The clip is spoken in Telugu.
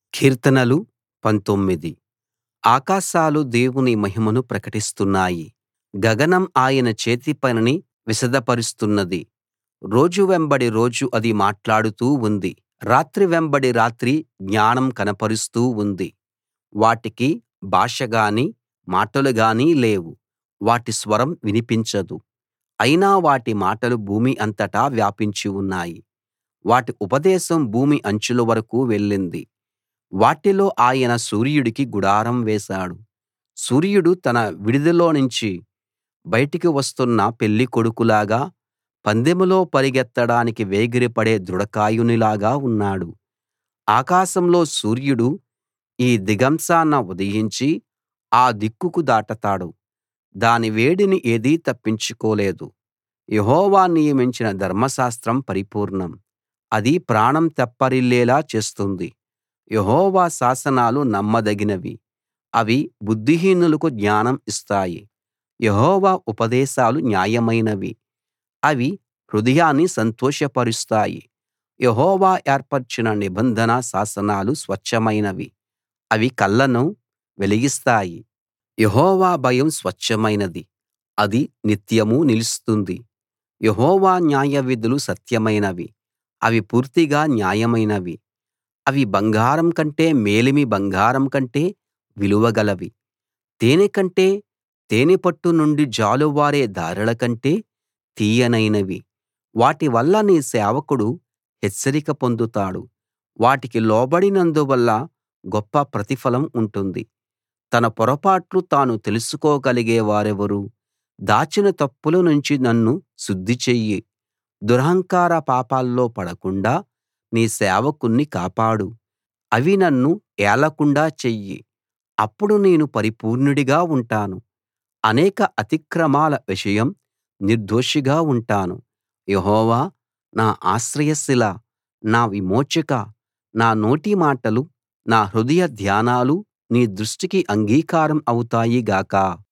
కీర్తనలు 19 ఆకాశాలు దేవుని మహిమను ప్రకటిస్తున్నాయి గగనం ఆయన చేతి పనిని విశదపరుస్తున్నది రోజు వెంబడి రోజు అది మాట్లాడుతూ ఉంది రాత్రి వెంబడి రాత్రి జ్ఞానం కనపరుస్తూ ఉంది వాటికి భాష గాని మాటలు గాని లేవు వాటి స్వరం వినిపించదు అయినా వాటి మాటలు భూమి అంతటా వ్యాపించి ఉన్నాయి వాటి ఉపదేశం భూమి అంచుల వరకూ వెళ్ళింది వాటిలో ఆయన సూర్యుడికి గుడారం వేశాడు సూర్యుడు తన విడిదిలోనుంచి బయటికి వస్తున్న పెళ్ళికొడుకులాగా పందెంలో పరిగెత్తడానికి వేగిరపడే దృఢకాయునిలాగా ఉన్నాడు ఆకాశంలో సూర్యుడు ఈ దిగంశాన ఉదయించి ఆ దిక్కుకు దాటతాడు దాని వేడిని ఏదీ తప్పించుకోలేదు యెహోవా నియమించిన ధర్మశాస్త్రం పరిపూర్ణం అది ప్రాణం తెప్పరిల్లేలా చేస్తుంది యెహోవా శాసనాలు నమ్మదగినవి అవి బుద్ధిహీనులకు జ్ఞానం ఇస్తాయి యెహోవా ఉపదేశాలు న్యాయమైనవి అవి హృదయాన్ని సంతోషపరుస్తాయి యెహోవా ఏర్పరచిన నిబంధన శాసనాలు స్వచ్ఛమైనవి అవి కళ్ళను వెలిగిస్తాయి యెహోవా భయం స్వచ్ఛమైనది అది నిత్యమూ నిలుస్తుంది యెహోవా న్యాయవిధులు సత్యమైనవి అవి పూర్తిగా న్యాయమైనవి అవి బంగారం కంటే మేలిమి బంగారం కంటే విలువ గలవి తేనె కంటే తేనెపట్టు నుండి జాలువారే ధారల కంటే తీయనైనవి వాటి వల్ల నీ సేవకుడు హెచ్చరిక పొందుతాడు వాటికి లోబడినందువల్ల గొప్ప ప్రతిఫలం ఉంటుంది తన పొరపాట్లు తాను తెలుసుకోగలిగే వారెవరు దాచిన తప్పుల నుంచి నన్ను శుద్ధి చెయ్యి దురహంకార పాపాల్లో పడకుండా నీ సేవకుణ్ణి కాపాడు అవి నన్ను ఏలకుండా చెయ్యి అప్పుడు నేను పరిపూర్ణుడిగా ఉంటాను అనేక అతిక్రమాల విషయం నిర్దోషిగా ఉంటాను యెహోవా నా ఆశ్రయశిల నా విమోచక నా నోటి మాటలు నా హృదయ ధ్యానాలు నీ దృష్టికి అంగీకారం అవుతాయి గాక